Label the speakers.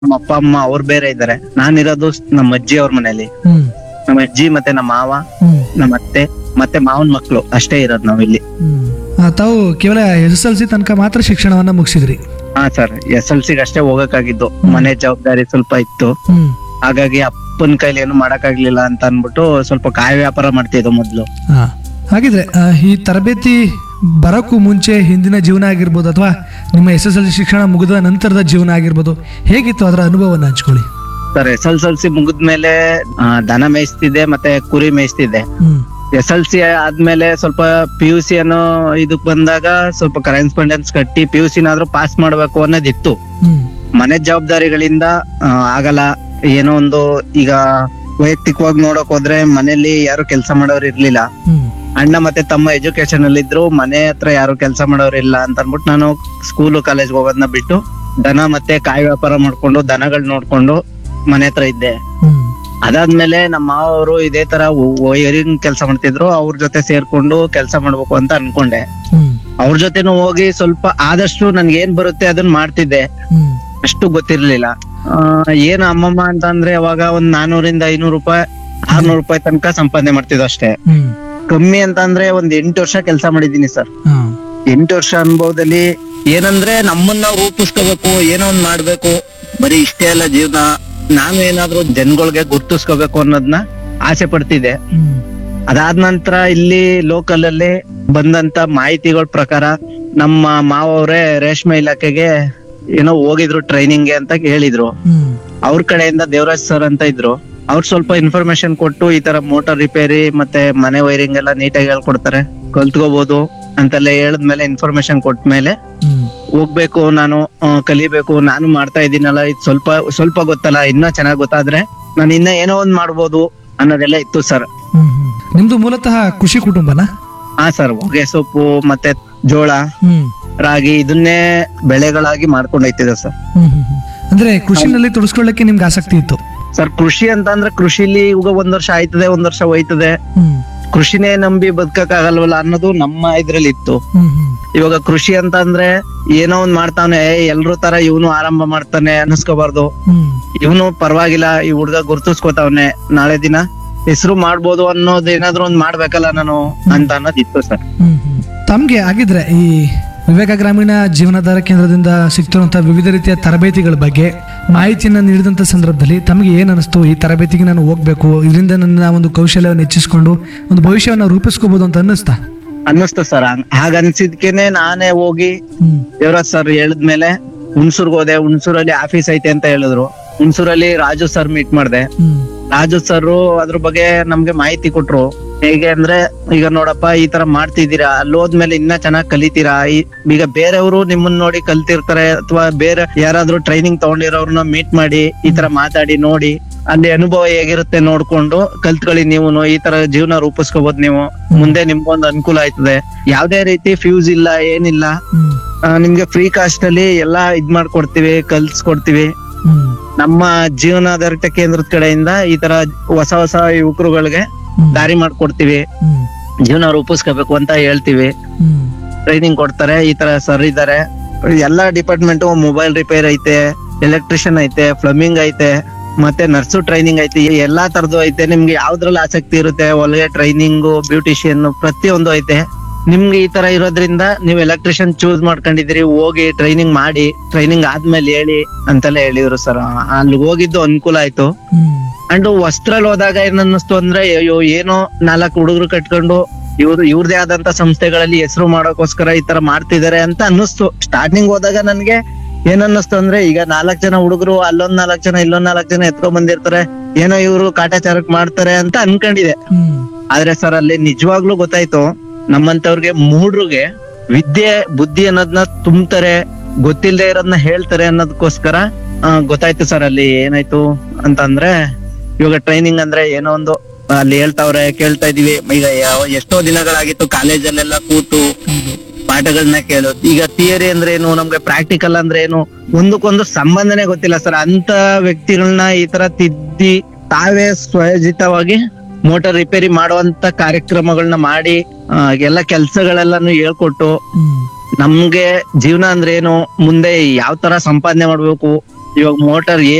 Speaker 1: ನಮ್ಮ ಅಪ್ಪ ಅಮ್ಮ ಅವ್ರು ಬೇರೆ ಇದ್ದಾರೆ ನಾನಿರೋದು ನಮ್ಮ ಅಜ್ಜಿ ಅವ್ರ ಮನೇಲಿ
Speaker 2: ಹ್ಮ್
Speaker 1: ನಮ್ಮ ಅಜ್ಜಿ ಮತ್ತೆ ನಮ್ಮ ಮಾವ
Speaker 2: ಹ್ಮ್
Speaker 1: ನಮ್ಮ ಅತ್ತೆ ಮತ್ತೆ ಮಾವನ್ ಮಕ್ಳು ಅಷ್ಟೇ ಇರೋದು ನಾವಿಲ್ಲಿ
Speaker 2: ಹ್ಮ್ ಆ, ತಾವು ಕೇವಲ ಎಸ್ ಎಸ್ ಎಲ್ ಸಿ ತನಕ ಮಾತ್ರ ಶಿಕ್ಷಣವನ್ನ ಮುಗಿಸಿದ್ರಿ
Speaker 1: ಹಾ ಸರ್ ಎಸ್ ಎಲ್ ಸಿಗೆ ಅಷ್ಟೇ ಹೋಗಕ್ಕಾಗಿದ್ದು ಮನೆ ಜವಾಬ್ದಾರಿ ಸ್ವಲ್ಪ ಇತ್ತು
Speaker 2: ಹ್ಮ್
Speaker 1: ಹಾಗಾಗಿ ಅಪ್ಪನ ಕೈಲಿ ಏನು ಮಾಡಕ್ಕಾಗ್ಲಿಲ್ಲ ಅಂತ ಅನ್ಬಿಟ್ಟು ಸ್ವಲ್ಪ ಕಾಯಿ ವ್ಯಾಪಾರ ಮಾಡ್ತಿದ್ವು ಮೊದ್ಲು
Speaker 2: ಹಾ ಹಾಗಿದ್ರೆ ಆ, ಈ ತರಬೇತಿ ಬರೋಕ್ಕೂ ಮುಂಚೆ ಹಿಂದಿನ ಜೀವನ ಆಗಿರ್ಬೋದು ಅಥವಾ ನಿಮ್ಮ ಎಸ್ ಎಸ್ ಎಲ್ ಸಿ ಶಿಕ್ಷಣ ಮುಗಿದ ನಂತರದ ಜೀವನ ಆಗಿರ್ಬೋದು ಹೇಗಿತ್ತು ಅದರ ಅನುಭವವನ್ನು ಹಂಚ್ಕೊಳ್ಳಿ
Speaker 1: sir S L L C ಮುಗಿದ್ಮೇಲೆ ಆ, ದನ ಮೇಯಿಸ್ತಿದ್ದೆ ಮತ್ತೆ ಕುರಿ ಮೇಯಿಸ್ತಿದ್ದೆ
Speaker 2: ಹ್ಮ್
Speaker 1: ಎಸ್ ಎಲ್ ಸಿ ಆದ್ಮೇಲೆ ಸ್ವಲ್ಪ ಪಿ ಯು ಸಿ ಅನ್ನೋ ಇದಕ್ ಬಂದಾಗ ಸ್ವಲ್ಪ ಕರೆಸ್ಪಾಂಡೆನ್ಸ್ ಕಟ್ಟಿ ಪಿ ಯು ಸಿನಾದ್ರೂ ಪಾಸ್ ಮಾಡ್ಬೇಕು ಅನ್ನೋದಿತ್ತು
Speaker 2: ಹ್ಮ್
Speaker 1: ಮನೆ ಜವಾಬ್ದಾರಿಗಳಿಂದ ಆ, ಆಗಲ್ಲ ಏನೋ ಒಂದು ಈಗ ವೈಯಕ್ತಿಕವಾಗಿ ನೋಡಕ್ ಹೋದ್ರೆ ಮನೇಲಿ ಯಾರು ಕೆಲಸ ಮಾಡೋರು ಇರ್ಲಿಲ್ಲ
Speaker 2: ಹ್ಮ್
Speaker 1: ಅಣ್ಣ ಮತ್ತೆ ತಮ್ಮ ಎಜುಕೇಶನ್ ಅಲ್ಲಿ ಇದ್ರು ಮನೆ ಹತ್ರ ಯಾರು ಕೆಲಸ ಮಾಡೋರು ಇಲ್ಲ ಅಂತ ಅನ್ಬಿಟ್ಟು ನಾನು ಸ್ಕೂಲು ಕಾಲೇಜ್ ಹೋಗೋದನ್ನ ಬಿಟ್ಟು ದನ ಮತ್ತೆ ಕಾಯಿ ವ್ಯಾಪಾರ ಮಾಡ್ಕೊಂಡು ದನಗಳ್ ನೋಡ್ಕೊಂಡು ಮನೆ ಹತ್ರ ಇದ್ದೆ
Speaker 2: ಹ್ಮ್
Speaker 1: ಅದಾದ್ಮೇಲೆ ನಮ್ಮ ಮಾವ ಅವರು ಇದೇ ತರ ವೈರಿಂಗ್ ಕೆಲಸ ಮಾಡ್ತಿದ್ರು ಅವ್ರ ಜೊತೆ ಸೇರ್ಕೊಂಡು ಕೆಲಸ ಮಾಡ್ಬೇಕು ಅಂತ ಅನ್ಕೊಂಡೆ
Speaker 2: ಹ್ಮ್
Speaker 1: ಅವ್ರ ಜೊತೆನೂ ಹೋಗಿ ಸ್ವಲ್ಪ ಆದಷ್ಟು ನನ್ಗೆ ಏನ್ ಬರುತ್ತೆ ಅದನ್ನ ಮಾಡ್ತಿದ್ದೆ
Speaker 2: ಹ್ಮ್
Speaker 1: ಅಷ್ಟು ಗೊತ್ತಿರ್ಲಿಲ್ಲ ಆ, ಏನು ಅಮ್ಮಮ್ಮ ಅಂತ ಅಂದ್ರೆ ಅವಾಗ ಒಂದ್ ನಾನೂರಿಂದ ಐನೂರು ರೂಪಾಯಿ ಆರ್ನೂರು ರೂಪಾಯಿ ತನಕ ಸಂಪಾದನೆ ಮಾಡ್ತಿದ್ವು ಅಷ್ಟೇ
Speaker 2: ಹ್ಮ್
Speaker 1: ಕಮ್ಮಿ ಅಂತ ಅಂದ್ರೆ ಒಂದ್ ಎಂಟು ವರ್ಷ ಕೆಲಸ ಮಾಡಿದೀನಿ ಸರ್
Speaker 2: ಹಾ
Speaker 1: ಎಂಟು ವರ್ಷ ಅನುಭವದಲ್ಲಿ ಏನಂದ್ರೆ ನಮ್ಮನ್ನ ರೂಪಿಸ್ಕೋಬೇಕು ಏನೋ ಒಂದ್ ಮಾಡ್ಬೇಕು ಬರೀ ಇಷ್ಟೇ ಅಲ್ಲ ಜೀವನ ನಾನು ಏನಾದ್ರೂ ಜನಗಳಿಗೆ ಗುರ್ತಿಸ್ಕೋಬೇಕು ಅನ್ನೋದನ್ನ ಆಸೆ ಪಡ್ತಿದ್ದೆ
Speaker 2: ಹ್ಮ್
Speaker 1: ಅದಾದ ನಂತರ ಇಲ್ಲಿ ಲೋಕಲ್ ಅಲ್ಲಿ ಬಂದಂತ ಮಾಹಿತಿಗಳ ಪ್ರಕಾರ ನಮ್ಮ ಮಾವವ್ರೆ ರೇಷ್ಮೆ ಇಲಾಖೆಗೆ ಏನೋ ಹೋಗಿದ್ರು ಟ್ರೈನಿಂಗ್ಗೆ ಅಂತ ಹೇಳಿದ್ರು
Speaker 2: ಹ್ಮ್
Speaker 1: ಅವ್ರ ಕಡೆಯಿಂದ ದೇವರಾಜ್ ಸರ್ ಅಂತ ಇದ್ರು ಅವ್ರು ಸ್ವಲ್ಪ ಇನ್ಫಾರ್ಮೇಶನ್ ಕೊಟ್ಟು ಈ ತರ ಮೋಟಾರ್ ರಿಪೇರಿ ಮತ್ತೆ ಮನೆ ವೈರಿಂಗ್ ಎಲ್ಲ ನೀಟಾಗಿ ಹೇಳ್ಕೊಡ್ತಾರೆ ಕಲ್ತ್ಕೋಬಹುದು ಅಂತೆಲ್ಲ ಹೇಳಿದ್ಮೇಲೆ ಇನ್ಫಾರ್ಮೇಶನ್ ಕೊಟ್ಮೇಲೆ
Speaker 2: ಹ್ಮ್
Speaker 1: ಹೋಗ್ಬೇಕು ನಾನು ಆ, ಕಲಿಬೇಕು ನಾನು ಮಾಡ್ತಾ ಇದ್ದೀನಲ್ಲ ಇದು ಸ್ವಲ್ಪ ಸ್ವಲ್ಪ ಗೊತ್ತಲ್ಲ ಇನ್ನ ಚೆನ್ನಾಗ್ ಗೊತ್ತಾದ್ರೆ ನಾನು ಇನ್ನ ಏನೋ ಒಂದ್ ಮಾಡ್ಬೋದು ಅನ್ನೋದೆಲ್ಲ ಇತ್ತು ಸರ್
Speaker 2: ಹ್ಮ್ ಹ್ಮ್ ನಿಮ್ದು ಮೂಲತಃ ಕೃಷಿ ಕುಟುಂಬನಾ
Speaker 1: ಹಾ ಸರ್ ಹೊಗೆ ಸೊಪ್ಪು ಮತ್ತೆ ಜೋಳ
Speaker 2: ಹ್ಮ್
Speaker 1: ರಾಗಿ ಇದನ್ನೇ ಬೆಳೆಗಳಾಗಿ ಮಾಡ್ಕೊಂಡು ಹೋಯ್ತಿದೆ ಸರ್
Speaker 2: ಹ್ಮ್ ಹ್ಮ್ ಹ್ಮ್. ಅಂದ್ರೆ ಕೃಷಿನಲ್ಲಿ ತೊಡಸ್ಕೊಳ್ಳಕ್ಕೆ ನಿಮ್ಗೆ ಆಸಕ್ತಿ ಇತ್ತು
Speaker 1: ಸರ್ ಕೃಷಿ ಅಂತ ಅಂದ್ರೆ ಕೃಷಿಲಿ ಈಗ ಒಂದ್ ವರ್ಷ ಆಯ್ತದೆ ಒಂದ್ ವರ್ಷ ಹೋಯ್ತದೆ
Speaker 2: ಹ್ಮ್
Speaker 1: ಕೃಷಿನೇ ನಂಬಿ ಬದುಕಕ್ ಆಗಲ್ವಲ್ಲ ಅನ್ನೋದು ನಮ್ಮ ಇದ್ರಲ್ಲಿ ಇತ್ತು
Speaker 2: ಹ್ಮ್ ಹ್ಮ್
Speaker 1: ಇವಾಗ ಕೃಷಿ ಅಂತ ಅಂದ್ರೆ ಏನೋ ಒಂದ್ ಮಾಡ್ತಾನೆ ಎಲ್ರೂ ತರ ಇವನು ಆರಂಭ ಮಾಡ್ತಾನೆ ಅನ್ನಿಸ್ಕೋಬಾರ್ದು
Speaker 2: ಹ್ಮ್
Speaker 1: ಇವನು ಪರವಾಗಿಲ್ಲ ಈ ಹುಡ್ಗ ಗುರ್ತಿಸ್ಕೋತಾವನೆ ನಾಳೆ ದಿನ ಹೆಸರು ಮಾಡ್ಬೋದು ಅನ್ನೋದ್ ಏನಾದ್ರು ಒಂದ್ ಮಾಡ್ಬೇಕಲ್ಲ ನಾನು ಅಂತ ಅನ್ನೋದಿತ್ತು ಸರ್
Speaker 2: ಹ್ಮ್ ಹ್ಮ್. ತಮ್ಗೆ ಆಗಿದ್ರೆ ಈ ವಿವೇಕ ಗ್ರಾಮೀಣ ಜೀವನಾಧಾರ ಕೇಂದ್ರದಿಂದ ಸಿಗ್ತಿರುವಂತಹ ವಿವಿಧ ರೀತಿಯ ತರಬೇತಿಗಳ ಬಗ್ಗೆ ಮಾಹಿತಿಯನ್ನ ನೀಡಿದಂತ ಸಂದರ್ಭದಲ್ಲಿ ತಮಗೆ ಏನ್ ಅನಿಸ್ತು ಈ ತರಬೇತಿಗೆ ನಾನು ಹೋಗ್ಬೇಕು ಇದರಿಂದ ನನ್ನ ಒಂದು ಕೌಶಲ್ಯವನ್ನು ಹೆಚ್ಚಿಸ್ಕೊಂಡು ಒಂದು ಭವಿಷ್ಯವನ್ನು ರೂಪಿಸ್ಕೋಬಹುದು ಅಂತ ಅನ್ನಿಸ್ತಾ
Speaker 1: ಅನ್ನಿಸ್ತು ಸರ್ ಹಾಗ ಅನ್ಸಿದ್ಕೇನೆ ನಾನೇ ಹೋಗಿ
Speaker 2: ಹ್ಮ್
Speaker 1: ದೇವರಾಜ್ ಸರ್ ಹೇಳಿದ್ಮೇಲೆ ಹುಣಸೂರ್ಗ್ ಹೋದೆ ಹುಣಸೂರಲ್ಲಿ ಆಫೀಸ್ ಐತೆ ಅಂತ ಹೇಳಿದ್ರು ಹುಣಸೂರಲ್ಲಿ ರಾಜು ಸರ್ ಮೀಟ್ ಮಾಡ್ದೆ
Speaker 2: ಹ್ಮ್
Speaker 1: ರಾಜು ಸರ್ ಅದ್ರ ಬಗ್ಗೆ ನಮ್ಗೆ ಮಾಹಿತಿ ಕೊಟ್ರು ಹೇಗೆ ಅಂದ್ರೆ ಈಗ ನೋಡಪ್ಪ ಈ ತರ ಮಾಡ್ತಿದ್ದೀರಾ ಅಲ್ಲಿ ಹೋದ್ಮೇಲೆ ಇನ್ನ ಚೆನ್ನಾಗ್ ಕಲಿತೀರಾ ಈ- ಈಗ ಬೇರೆಯವರು ನಿಮ್ಮನ್ನ ನೋಡಿ ಕಲ್ತಿರ್ತಾರೆ ಅಥವಾ ಬೇರೆ ಯಾರಾದ್ರೂ ಟ್ರೈನಿಂಗ್ ತಗೊಂಡಿರೋರ್ನ ಮೀಟ್ ಮಾಡಿ ಈ ತರ ಮಾತಾಡಿ ನೋಡಿ ಅಲ್ಲಿ ಅನುಭವ ಹೇಗಿರುತ್ತೆ ನೋಡ್ಕೊಂಡು ಕಲ್ತ್ಕೊಳ್ಳಿ ನೀವು ಈ ತರ ಜೀವನ ರೂಪಿಸ್ಕೋಬಹುದು ನೀವು ಮುಂದೆ ನಿಮ್ಗೊಂದು ಅನುಕೂಲ ಆಯ್ತದೆ ಯಾವ್ದೇ ರೀತಿ ಫ್ಯೂಸ್ ಇಲ್ಲ ಏನಿಲ್ಲ
Speaker 2: ಹ್ಮ್
Speaker 1: ಆ, ನಿಮ್ಗೆ ಫ್ರೀ ಕಾಸ್ಟ್ ಅಲ್ಲಿ ಎಲ್ಲಾ ಇದ್ ಮಾಡ್ಕೊಡ್ತೀವಿ ಕಲ್ಸ್ಕೊಡ್ತೀವಿ
Speaker 2: ಹ್ಮ್
Speaker 1: ನಮ್ಮ ಜೀವನಾಧಾರಿತ ಕೇಂದ್ರದ ಕಡೆಯಿಂದ ಈ ತರ ಹೊಸ ಹೊಸ ಯುವಕರುಗಳಿಗೆ
Speaker 2: ಹ್ಮ್
Speaker 1: ದಾರಿ ಮಾಡ್ಕೊಡ್ತೀವಿ
Speaker 2: ಹ್ಮ್
Speaker 1: ಜೀವನ ರೂಪಿಸ್ಕೋಬೇಕು ಅಂತ ಹೇಳ್ತೀವಿ
Speaker 2: ಹ್ಮ್
Speaker 1: ಟ್ರೈನಿಂಗ್ ಕೊಡ್ತಾರೆ ಈ ತರ ಸರ್ ಇದಾರೆ ಎಲ್ಲಾ ಡಿಪಾರ್ಟ್ಮೆಂಟ್ ಮೊಬೈಲ್ ರಿಪೇರ್ ಐತೆ ಎಲೆಕ್ಟ್ರಿಷಿಯನ್ ಐತೆ ಪ್ಲಂಬಿಂಗ್ ಐತೆ ಮತ್ತೆ ನರ್ಸು ಟ್ರೈನಿಂಗ್ ಐತೆ ಈ ಎಲ್ಲಾ ತರದ್ದು ಐತೆ ನಿಮ್ಗೆ ಯಾವ್ದ್ರಲ್ಲಿ ಆಸಕ್ತಿ ಇರುತ್ತೆ ಹೊಲಿಗೆ ಟ್ರೈನಿಂಗ್ ಬ್ಯೂಟಿಷಿಯನ್ ಪ್ರತಿಯೊಂದು ಐತೆ ನಿಮ್ಗೆ ಈ ತರ ಇರೋದ್ರಿಂದ ನೀವು ಎಲೆಕ್ಟ್ರಿಷಿಯನ್ ಚೂಸ್ ಮಾಡ್ಕೊಂಡಿದ್ದೀರಿ ಹೋಗಿ ಟ್ರೈನಿಂಗ್ ಮಾಡಿ ಟ್ರೈನಿಂಗ್ ಆದ್ಮೇಲೆ ಹೇಳಿ ಅಂತೆಲ್ಲ ಹೇಳಿದ್ರು ಸರ್ ಅಲ್ಲಿ ಹೋಗಿದ್ದು ಅನುಕೂಲ ಆಯ್ತು
Speaker 2: ಹ್ಮ್
Speaker 1: ಅಂಡ್ ವಸ್ತ್ರಲ್ಲಿ ಹೋದಾಗ ಏನ್ ಅನ್ನಿಸ್ತು ಅಂದ್ರೆ ಅಯ್ಯೋ ಏನೋ ನಾಲ್ಕು ಹುಡುಗರು ಕಟ್ಕೊಂಡು ಇವ್ರು ಇವ್ರದೇ ಆದಂತ ಸಂಸ್ಥೆಗಳಲ್ಲಿ ಹೆಸರು ಮಾಡೋಕೋಸ್ಕರ ಈ ತರ ಮಾಡ್ತಿದಾರೆ ಅಂತ ಅನ್ನಿಸ್ತು ಸ್ಟಾರ್ಟಿಂಗ್ ಹೋದಾಗ ನನ್ಗೆ ಏನ್ ಅನ್ನಿಸ್ತು ಅಂದ್ರೆ ಈಗ ನಾಲ್ಕ್ ಜನ ಹುಡುಗರು ಅಲ್ಲೊಂದ್ ನಾಲ್ಕ್ ಜನ ಇಲ್ಲೊಂದ್ ನಾಲ್ಕ್ ಜನ ಎತ್ಕೊಂಡ್ ಬಂದಿರ್ತಾರೆ ಏನೋ ಇವ್ರು ಕಾಟಾಚಾರಕ್ ಮಾಡ್ತಾರೆ ಅಂತ ಅನ್ಕೊಂಡಿದೆ
Speaker 2: ಹ್ಮ್
Speaker 1: ಆದ್ರೆ ಸರ್ ಅಲ್ಲಿ ನಿಜವಾಗ್ಲೂ ಗೊತ್ತಾಯ್ತು ನಮ್ಮಂತವ್ರಿಗೆ ಮೂಡ್ರಿಗೆ ವಿದ್ಯೆ ಬುದ್ಧಿ ಅನ್ನೋದನ್ನ ತುಂಬ್ತಾರೆ ಗೊತ್ತಿಲ್ಲದೆ ಇರೋದನ್ನ ಹೇಳ್ತಾರೆ ಅನ್ನೋದಕ್ಕೋಸ್ಕರ ಆ, ಗೊತ್ತಾಯ್ತು ಸರ್ ಅಲ್ಲಿ ಏನಾಯ್ತು ಅಂತಂದ್ರೆ ಇವಾಗ ಟ್ರೈನಿಂಗ್ ಅಂದ್ರೆ ಏನೋ ಒಂದು ಅಲ್ಲಿ ಹೇಳ್ತಾವ್ರೆ ಕೇಳ್ತಾ ಇದೀವಿ ಈಗ ಯಾವ- ಎಷ್ಟೋ ದಿನಗಳಾಗಿತ್ತು ಕಾಲೇಜಲ್ಲೆಲ್ಲ ಕೂತು ಪಾಠಗಳನ್ನ ಕೇಳೋದು ಈಗ ಥಿಯರಿ ಅಂದ್ರೆ ಏನು ನಮ್ಗೆ ಪ್ರಾಕ್ಟಿಕಲ್ ಅಂದ್ರೆ ಏನು ಒಂದಕ್ಕೊಂದು ಸಂಬಂಧನೇ ಗೊತ್ತಿಲ್ಲ ಸರ್ ಅಂತ ವ್ಯಕ್ತಿಗಳನ್ನ ಈ ತರ ತಿದ್ದಿ ತಾವೇ ಸ್ವಯೋಜಿತವಾಗಿ ಮೋಟಾರ್ ರಿಪೇರಿ ಮಾಡುವಂತ ಕಾರ್ಯಕ್ರಮಗಳನ್ನ ಮಾಡಿ ಆ, ಎಲ್ಲ ಕೆಲ್ಸಗಳೆಲ್ಲಾನು ಹೇಳ್ಕೊಟ್ಟು
Speaker 2: ಹ್ಮ್
Speaker 1: ನಮ್ಗೆ ಜೀವನ ಅಂದ್ರೆ ಏನು ಮುಂದೆ ಯಾವ ತರ ಸಂಪಾದನೆ ಮಾಡ್ಬೇಕು ಇವಾಗ ಮೋಟಾರ್